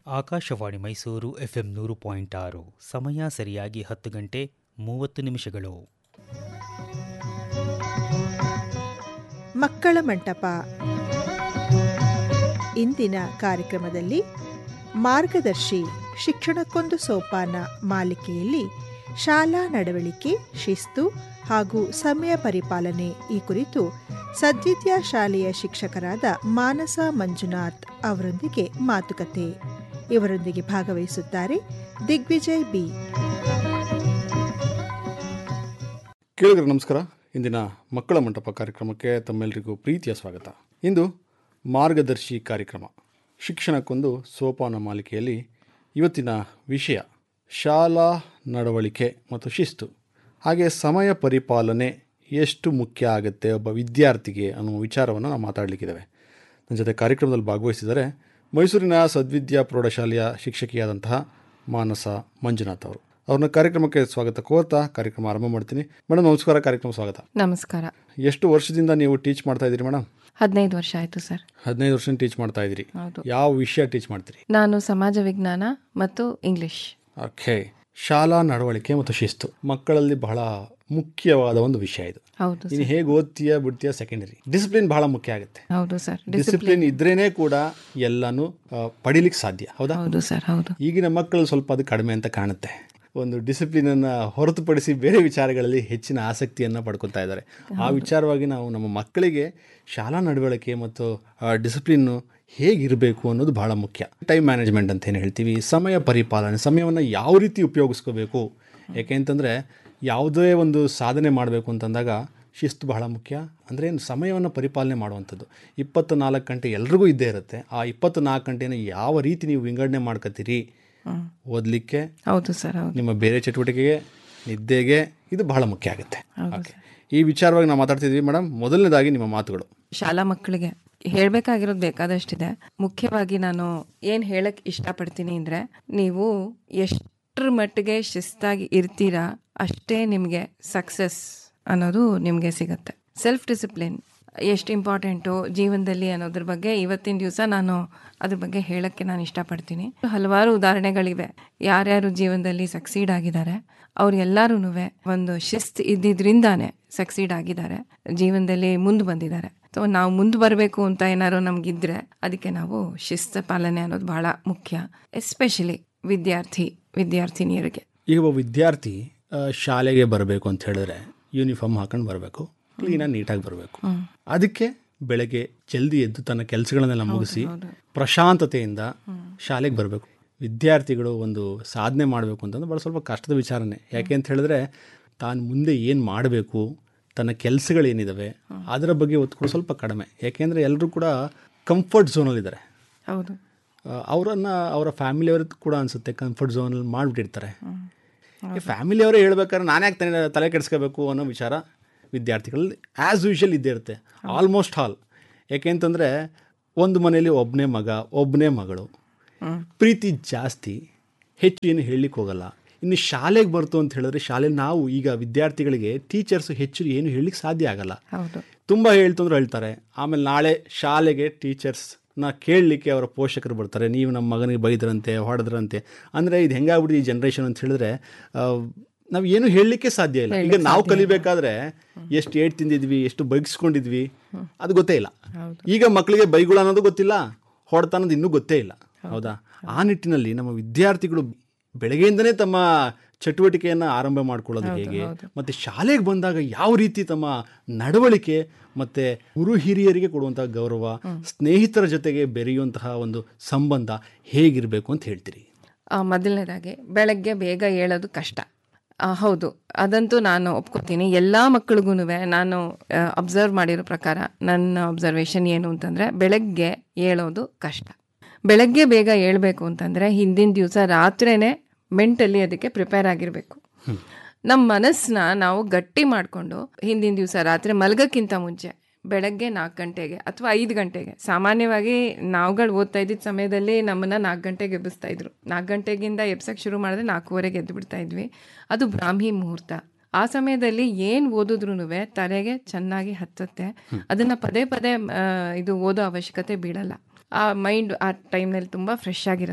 Akashvani Mysuru FM ನೂರು point ಆರು ಸಮಯ ಸರಿಯಾಗಿ ಹತ್ತು ಗಂಟೆ ಮೂವತ್ತು ನಿಮಿಷಗಳು ಮಕ್ಕಳ ಮಂಟಪ ಇಂದಿನ ಕಾರ್ಯಕ್ರಮದಲ್ಲಿ ಮಾರ್ಗದರ್ಶಿ ಶಿಕ್ಷಣಕ್ಕೊಂದು ಸೋಪಾನ ಮಾಲಿಕೆಯಲ್ಲಿ ಶಾಲಾ ನಡವಳಿಕೆ ಶಿಸ್ತು ಹಾಗೂ ಸಮಯ ಪರಿಪಾಲನೆ ಈ ಕುರಿತು ಸದ್ವಿದ್ಯಾ ಶಾಲೆಯ ಶಿಕ್ಷಕರಾದ ಮಾನಸ ಮಂಜುನಾಥ್ ಅವರೊಂದಿಗೆ ಮಾತುಕತೆ ಇವರೊಂದಿಗೆ ಭಾಗವಹಿಸುತ್ತಾರೆ ದಿಗ್ವಿಜಯ್ ಬಿ ಕೇಳಿದ್ರೆ ನಮಸ್ಕಾರ ಇಂದಿನ ಮಕ್ಕಳ ಮಂಟಪ ಕಾರ್ಯಕ್ರಮಕ್ಕೆ ತಮ್ಮೆಲ್ಲರಿಗೂ ಪ್ರೀತಿಯ ಸ್ವಾಗತ ಇಂದು ಮಾರ್ಗದರ್ಶಿ ಕಾರ್ಯಕ್ರಮ ಶಿಕ್ಷಣಕ್ಕೊಂದು ಸೋಪಾನ ಮಾಲಿಕೆಯಲ್ಲಿ ಇವತ್ತಿನ ವಿಷಯ ಶಾಲಾ ನಡವಳಿಕೆ ಮತ್ತು ಶಿಸ್ತು ಹಾಗೆ ಸಮಯ ಪರಿಪಾಲನೆ ಎಷ್ಟು ಮುಖ್ಯ ಆಗುತ್ತೆ ಒಬ್ಬ ವಿದ್ಯಾರ್ಥಿಗೆ ಅನ್ನುವ ವಿಚಾರವನ್ನು ನಾವು ಮಾತಾಡಲಿಕ್ಕಿದ್ದಾವೆ ನನ್ನ ಜೊತೆ ಕಾರ್ಯಕ್ರಮದಲ್ಲಿ ಭಾಗವಹಿಸಿದರೆ ಮೈಸೂರಿನ ಸದ್ವಿದ್ಯಾ ಪ್ರೌಢಶಾಲೆಯ ಶಿಕ್ಷಕಿಯಾದಂತಹ ಮಾನಸ ಮಂಜುನಾಥ್ ಅವರು ಅವ್ರನ್ನ ಕಾರ್ಯಕ್ರಮಕ್ಕೆ ಸ್ವಾಗತ ಕೋರ್ತಾ ಕಾರ್ಯಕ್ರಮ ಆರಂಭ ಮಾಡ್ತೀನಿ ಮೇಡಮ್ ನಮಸ್ಕಾರ ಕಾರ್ಯಕ್ರಮ ಸ್ವಾಗತ ನಮಸ್ಕಾರ ಎಷ್ಟು ವರ್ಷದಿಂದ ನೀವು ಟೀಚ್ ಮಾಡ್ತಾ ಇದ್ದೀರಿ ಮೇಡಮ್ ಹದಿನೈದು ವರ್ಷ ಆಯಿತು ಸರ್ ಹದಿನೈದು ವರ್ಷ ಟೀಚ್ ಮಾಡ್ತಾ ಇದ್ದೀರಿ ಹೌದು ಯಾವ ವಿಷಯ ಟೀಚ್ ಮಾಡ್ತೀರಿ ನಾನು ಸಮಾಜ ವಿಜ್ಞಾನ ಮತ್ತು ಇಂಗ್ಲಿಷ್ ಓಕೆ ಶಾಲಾ ನಡವಳಿಕೆ ಮತ್ತು ಶಿಸ್ತು ಮಕ್ಕಳಲ್ಲಿ ಬಹಳ ಮುಖ್ಯವಾದ ಒಂದು ವಿಷಯ ಇದು ಹೌದು ನೀನು ಹೇಗೆ ಓದ್ತೀಯ ಬಿಡ್ತೀಯ ಸೆಕೆಂಡರಿ ಡಿಸಿಪ್ಲಿನ್ ಬಹಳ ಮುಖ್ಯ ಆಗುತ್ತೆ ಹೌದು ಸರ್ ಡಿಸಿಪ್ಲಿನ್ ಇದ್ರೇನೆ ಕೂಡ ಎಲ್ಲಾನು ಆ, ಪಡಿಲಿಕ್ಕೆ ಸಾಧ್ಯ ಹೌದಾ ಹೌದು ಸರ್ ಹೌದು ಈಗಿನ ಮಕ್ಕಳು ಸ್ವಲ್ಪ ಅದು ಕಡಿಮೆ ಅಂತ ಕಾಣುತ್ತೆ ಒಂದು ಡಿಸಿಪ್ಲಿನನ್ನು ಹೊರತುಪಡಿಸಿ ಬೇರೆ ವಿಚಾರಗಳಲ್ಲಿ ಹೆಚ್ಚಿನ ಆಸಕ್ತಿಯನ್ನು ಪಡ್ಕೊತಾ ಇದ್ದಾರೆ ಆ ವಿಚಾರವಾಗಿ ನಾವು ನಮ್ಮ ಮಕ್ಕಳಿಗೆ ಶಾಲಾ ನಡವಳಿಕೆ ಮತ್ತು ಡಿಸಿಪ್ಲಿನ್ನು ಹೇಗಿರಬೇಕು ಅನ್ನೋದು ಬಹಳ ಮುಖ್ಯ ಟೈಮ್ ಮ್ಯಾನೇಜ್ಮೆಂಟ್ ಅಂತ ಏನು ಹೇಳ್ತೀವಿ ಸಮಯ ಪರಿಪಾಲನೆ ಸಮಯವನ್ನು ಯಾವ ರೀತಿ ಉಪಯೋಗಿಸ್ಕೋಬೇಕು ಯಾಕೆ ಅಂತಂದರೆ ಯಾವುದೇ ಒಂದು ಸಾಧನೆ ಮಾಡಬೇಕು ಅಂತಂದಾಗ ಶಿಸ್ತು ಬಹಳ ಮುಖ್ಯ ಅಂದರೆ ಸಮಯವನ್ನು ಪರಿಪಾಲನೆ ಮಾಡುವಂಥದ್ದು ಇಪ್ಪತ್ತು ನಾಲ್ಕು ಗಂಟೆ ಎಲ್ರಿಗೂ ಇದ್ದೇ ಇರುತ್ತೆ ಆ ಇಪ್ಪತ್ತು ನಾಲ್ಕು ಗಂಟೆನ ಯಾವ ರೀತಿ ನೀವು ವಿಂಗಡಣೆ ಮಾಡ್ಕೋತೀರಿ ಓದಲಿಕ್ಕೆ ಹೌದು ಸರ್ ಹೌದು ನಿಮ್ಮ ಬೇರೆ ಚಟುವಟಿಕೆಗೆ ನಿದ್ದೆಗೆ ಇದು ಬಹಳ ಮುಖ್ಯ ಆಗುತ್ತೆ ಓಕೆ ಈ ವಿಚಾರವಾಗಿ ನಾವು ಮಾತಾಡ್ತಿದ್ವಿ ಮೇಡಮ್ ಮೊದಲನೇದಾಗಿ ನಿಮ್ಮ ಮಾತುಗಳು ಶಾಲಾ ಮಕ್ಕಳಿಗೆ ಹೇಳಬೇಕಾಗಿರೋದು ಬೇಕಾದಷ್ಟಿದೆ ಮುಖ್ಯವಾಗಿ ನಾನು ಏನು ಹೇಳಕ್ ಇಷ್ಟಪಡ್ತೀನಿ ಅಂದರೆ ನೀವು ಎಷ್ಟರ ಮಟ್ಟಿಗೆ ಶಿಸ್ತಾಗಿ ಇರ್ತೀರಾ ಅಷ್ಟೇ ನಿಮಗೆ ಸಕ್ಸಸ್ ಅನ್ನೋದು ನಿಮಗೆ ಸಿಗತ್ತೆ ಸೆಲ್ಫ್ ಡಿಸಿಪ್ಲಿನ್ ಎಷ್ಟು ಇಂಪಾರ್ಟೆಂಟು ಜೀವನದಲ್ಲಿ ಅನ್ನೋದ್ರ ಬಗ್ಗೆ ಇವತ್ತಿನ ದಿವಸ ನಾನು ಅದ್ರ ಬಗ್ಗೆ ಹೇಳಕ್ಕೆ ನಾನು ಇಷ್ಟಪಡ್ತೀನಿ ಹಲವಾರು ಉದಾಹರಣೆಗಳಿವೆ ಯಾರ್ಯಾರು ಜೀವನದಲ್ಲಿ ಸಕ್ಸೀಡ್ ಆಗಿದ್ದಾರೆ ಅವ್ರೆಲ್ಲರೂ ಒಂದು ಶಿಸ್ತು ಇದ್ದಿದ್ರಿಂದಾನೆ ಸಕ್ಸೀಡ್ ಆಗಿದ್ದಾರೆ ಜೀವನದಲ್ಲಿ ಮುಂದೆ ಬಂದಿದ್ದಾರೆ ಸೊ ನಾವು ಮುಂದೆ ಬರಬೇಕು ಅಂತ ಏನಾದ್ರು ನಮಗಿದ್ರೆ ಅದಕ್ಕೆ ನಾವು ಶಿಸ್ತು ಪಾಲನೆ ಅನ್ನೋದು ಬಹಳ ಮುಖ್ಯ ಎಸ್ಪೆಷಲಿ ವಿದ್ಯಾರ್ಥಿ ವಿದ್ಯಾರ್ಥಿನಿಯರಿಗೆ ಈಗ ಒಬ್ಬ ವಿದ್ಯಾರ್ಥಿ ಆ, ಶಾಲೆಗೆ ಬರಬೇಕು ಅಂತ ಹೇಳಿದ್ರೆ ಯೂನಿಫಾರ್ಮ್ ಹಾಕೊಂಡು ಬರಬೇಕು ಕ್ಲೀನಾಗಿ ನೀಟಾಗಿ ಬರಬೇಕು ಅದಕ್ಕೆ ಬೆಳಗ್ಗೆ ಜಲ್ದಿ ಎದ್ದು ತನ್ನ ಕೆಲಸಗಳನ್ನೆಲ್ಲ ಮುಗಿಸಿ ಪ್ರಶಾಂತತೆಯಿಂದ ಶಾಲೆಗೆ ಬರಬೇಕು ವಿದ್ಯಾರ್ಥಿಗಳು ಒಂದು ಸಾಧನೆ ಮಾಡಬೇಕು ಅಂತಂದ್ರೆ ಭಾಳ ಸ್ವಲ್ಪ ಕಷ್ಟದ ವಿಚಾರನೆ ಯಾಕೆ ಅಂತ ಹೇಳಿದ್ರೆ ತಾನು ಮುಂದೆ ಏನು ಮಾಡಬೇಕು ತನ್ನ ಕೆಲಸಗಳೇನಿದ್ದಾವೆ ಅದರ ಬಗ್ಗೆ ಒತ್ತು ಕೂಡ ಸ್ವಲ್ಪ ಕಡಿಮೆ ಯಾಕೆಂದರೆ ಎಲ್ಲರೂ ಕೂಡ ಕಂಫರ್ಟ್ ಝೋನಲ್ಲಿದ್ದಾರೆ ಹೌದು ಅವರನ್ನು ಅವರ ಫ್ಯಾಮಿಲಿಯವ್ರದ್ದು ಕೂಡ ಅನಿಸುತ್ತೆ ಕಂಫರ್ಟ್ ಝೋನಲ್ಲಿ ಮಾಡಿಬಿಟ್ಟಿರ್ತಾರೆ ಫ್ಯಾಮಿಲಿಯವರೇ ಹೇಳ್ಬೇಕಾದ್ರೆ ನಾನು ಯಾಕೆ ತಲೆ ತಲೆ ಕೆಡಿಸ್ಕೋಬೇಕು ಅನ್ನೋ ವಿಚಾರ ವಿದ್ಯಾರ್ಥಿಗಳಲ್ಲಿ ಆ್ಯಸ್ ಯೂಶುವಲ್ ಇದ್ದೇ ಇರುತ್ತೆ ಆಲ್ಮೋಸ್ಟ್ ಆಲ್ ಯಾಕೆ ಅಂತಂದರೆ ಒಂದು ಮನೆಯಲ್ಲಿ ಒಬ್ಬನೇ ಮಗ ಒಬ್ಬನೇ ಮಗಳು ಪ್ರೀತಿ ಜಾಸ್ತಿ ಹೆಚ್ಚು ಏನು ಹೇಳಲಿಕ್ಕೆ ಹೋಗಲ್ಲ ಇನ್ನು ಶಾಲೆಗೆ ಬರ್ತು ಅಂತ ಹೇಳಿದ್ರೆ ಶಾಲೆಯಲ್ಲಿ ನಾವು ಈಗ ವಿದ್ಯಾರ್ಥಿಗಳಿಗೆ ಟೀಚರ್ಸ್ ಹೆಚ್ಚು ಏನು ಹೇಳಲಿಕ್ಕೆ ಸಾಧ್ಯ ಆಗಲ್ಲ ಹೌದು ತುಂಬ ಹೇಳ್ತಂದ್ರೆ ಹೇಳ್ತಾರೆ ಆಮೇಲೆ ನಾಳೆ ಶಾಲೆಗೆ ಟೀಚರ್ಸ್ನ ಕೇಳಲಿಕ್ಕೆ ಅವರ ಪೋಷಕರು ಬರ್ತಾರೆ ನೀವು ನಮ್ಮ ಮಗನಿಗೆ ಬೈದ್ರಂತೆ ಹೊಡೆದ್ರಂತೆ ಅಂದರೆ ಇದು ಹೆಂಗಾಗ್ಬಿಟ್ಟಿದೆ ಈ ಜನ್ರೇಷನ್ ಅಂತ ಹೇಳಿದ್ರೆ ಆ, ನಾವು ಏನು ಹೇಳಲಿಕ್ಕೆ ಸಾಧ್ಯ ಇಲ್ಲ ಈಗ ನಾವು ಕಲಿಬೇಕಾದ್ರೆ ಎಷ್ಟು ಏಟ್ ತಿಂದಿದ್ವಿ ಎಷ್ಟು ಬೈಕ್ಸ್ಕೊಂಡಿದ್ವಿ ಅದು ಗೊತ್ತೇ ಇಲ್ಲ ಈಗ ಮಕ್ಕಳಿಗೆ ಬೈಗಳು ಅನ್ನೋದು ಗೊತ್ತಿಲ್ಲ ಹೊಡೆತ ಅನ್ನೋದು ಇನ್ನೂ ಗೊತ್ತೇ ಇಲ್ಲ ಹೌದಾ ಆ ನಿಟ್ಟಿನಲ್ಲಿ ನಮ್ಮ ವಿದ್ಯಾರ್ಥಿಗಳು ಬೆಳಗ್ಗೆಯಿಂದನೇ ತಮ್ಮ ಚಟುವಟಿಕೆಯನ್ನು ಆರಂಭ ಮಾಡ್ಕೊಳ್ಳೋದು ಹೇಗೆ ಮತ್ತು ಶಾಲೆಗೆ ಬಂದಾಗ ಯಾವ ರೀತಿ ತಮ್ಮ ನಡವಳಿಕೆ ಮತ್ತು ಗುರು ಹಿರಿಯರಿಗೆ ಕೊಡುವಂತಹ ಗೌರವ ಸ್ನೇಹಿತರ ಜೊತೆಗೆ ಬೆರೆಯುವಂತಹ ಒಂದು ಸಂಬಂಧ ಹೇಗಿರಬೇಕು ಅಂತ ಹೇಳ್ತೀರಿ ಆ, ಮೊದಲನೇದಾಗಿ ಬೆಳಗ್ಗೆ ಬೇಗ ಏಳೋದು ಕಷ್ಟ ಆ, ಹೌದು ಅದಂತೂ ನಾನು ಒಪ್ಕೋತೀನಿ ಎಲ್ಲ ಮಕ್ಕಳಿಗೂ ನಾನು ಅಬ್ಸರ್ವ್ ಮಾಡಿರೋ ಪ್ರಕಾರ ನನ್ನ ಅಬ್ಸರ್ವೇಷನ್ ಏನು ಅಂತಂದರೆ ಬೆಳಗ್ಗೆ ಏಳೋದು ಕಷ್ಟ ಬೆಳಗ್ಗೆ ಬೇಗ ಏಳಬೇಕು ಅಂತಂದರೆ ಹಿಂದಿನ ದಿವಸ ರಾತ್ರಿನೇ ಮೆಂಟಲಿ ಅದಕ್ಕೆ ಪ್ರಿಪೇರ್ ಆಗಿರಬೇಕು ನಮ್ಮ ಮನಸ್ಸನ್ನ ನಾವು ಗಟ್ಟಿ ಮಾಡಿಕೊಂಡು ಹಿಂದಿನ ದಿವಸ ರಾತ್ರಿ ಮಲಗಕ್ಕಿಂತ ಮುಂಚೆ ಬೆಳಗ್ಗೆ ನಾಲ್ಕು ಗಂಟೆಗೆ ಅಥವಾ ಐದು ಗಂಟೆಗೆ ಸಾಮಾನ್ಯವಾಗಿ ನಾವುಗಳು ಓದ್ತಾ ಇದ್ದಿದ್ದ ಸಮಯದಲ್ಲಿ ನಮ್ಮನ್ನ ನಾಲ್ಕು ಗಂಟೆಗೆ ಎಬ್ಬಿಸ್ತಾ ಇದ್ರು ನಾಲ್ಕು ಗಂಟೆಗಿಂದ ಎಬ್ಸಕ್ಕೆ ಶುರು ಮಾಡಿದ್ರೆ ನಾಲ್ಕೂವರೆಗೆ ಎದ್ದು ಬಿಡ್ತಾ ಇದ್ವಿ ಅದು ಬ್ರಾಹ್ಮಿ ಮುಹೂರ್ತ ಆ ಸಮಯದಲ್ಲಿ ಏನು ಓದಿದ್ರು ತಲೆಗೆ ಚೆನ್ನಾಗಿ ಹತ್ತುತ್ತೆ ಅದನ್ನ ಪದೇ ಪದೇ ಆ, ಇದು ಓದೋ ಅವಶ್ಯಕತೆ ಬೀಳಲ್ಲ ಆ ಮೈಂಡ್ ಆ ಟೈಮ್ನಲ್ಲಿ ತುಂಬ ಫ್ರೆಶ್ ಆಗಿರುತ್ತೆ